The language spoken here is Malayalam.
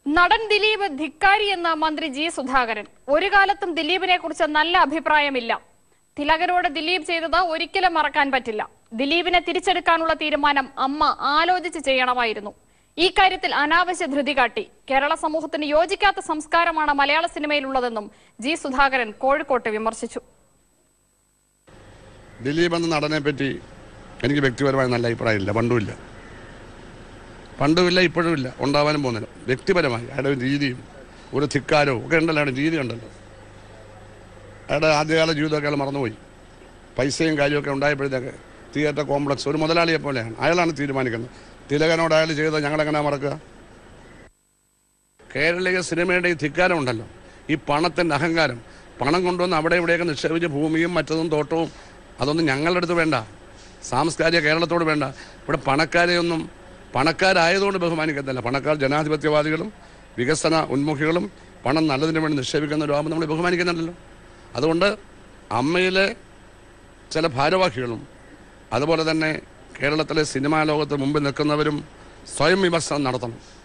നടൻ ദിലീപ് ധിക്കാരി എന്ന മന്ത്രി ജി സുധാകരൻ ഒരു കാലത്തും ദിലീപിനെ കുറിച്ച് നല്ല അഭിപ്രായമില്ല തിലകനോട് ദിലീപ് ചെയ്തത് ഒരിക്കലും മറക്കാൻ പറ്റില്ല ദിലീപിനെ തിരിച്ചെടുക്കാനുള്ള തീരുമാനം അമ്മ ആലോചിച്ച് ചെയ്യണമായിരുന്നു ഈ കാര്യത്തിൽ അനാവശ്യ ധൃതി കാട്ടി കേരള സമൂഹത്തിന് യോജിക്കാത്ത സംസ്കാരമാണ് മലയാള സിനിമയിലുള്ളതെന്നും ജി സുധാകരൻ കോഴിക്കോട്ട് വിമർശിച്ചു ദിലീപ് എന്ന നടനെ പറ്റി എനിക്ക് വ്യക്തിപരമായ നല്ല അഭിപ്രായമില്ല പണ്ടുമില്ല പണ്ടുമില്ല ഇപ്പോഴും ഇല്ല ഉണ്ടാവാനും പോകുന്നില്ല വ്യക്തിപരമായി അയാളുടെ ഒരു രീതിയും ഒരു ധിക്കാരോ ഒക്കെ ഉണ്ടല്ലോ അയാളുടെ രീതി ഉണ്ടല്ലോ അയാളുടെ ആദ്യകാല ജീവിതമൊക്കെ അയാൾ മറന്നുപോയി പൈസയും കാര്യമൊക്കെ ഉണ്ടായപ്പോഴത്തേക്ക് തിയേറ്റർ കോംപ്ലക്സ് ഒരു മുതലാളിയെ പോലെയാണ് അയാളാണ് തീരുമാനിക്കുന്നത് തിലകനോട് അയാൾ ചെയ്തത് ഞങ്ങളെങ്ങനെ മറക്കുക കേരളീയ സിനിമയുടെ ഈ ധിക്കാരം ഉണ്ടല്ലോ ഈ പണത്തിൻ്റെ അഹങ്കാരം പണം കൊണ്ടുവന്ന് അവിടെ ഇവിടെയൊക്കെ നിക്ഷേപിച്ച് ഭൂമിയും മറ്റതും തോട്ടവും അതൊന്നും ഞങ്ങളുടെ അടുത്ത് വേണ്ട സാംസ്കാരിക കേരളത്തോട് വേണ്ട ഇവിടെ പണക്കാരെയൊന്നും പണക്കാരായതുകൊണ്ട് ബഹുമാനിക്കത്തില്ല പണക്കാർ ജനാധിപത്യവാദികളും വികസന ഉന്മുഖികളും പണം നല്ലതിന് വേണ്ടി നിക്ഷേപിക്കുന്നവരാകുമ്പോൾ നമ്മൾ ബഹുമാനിക്കുന്നുണ്ടല്ലോ അതുകൊണ്ട് അമ്മയിലെ ചില ഭാരവാഹികളും അതുപോലെ തന്നെ കേരളത്തിലെ സിനിമാ ലോകത്ത് മുമ്പിൽ നിൽക്കുന്നവരും സ്വയം വിമർശനം നടത്തണം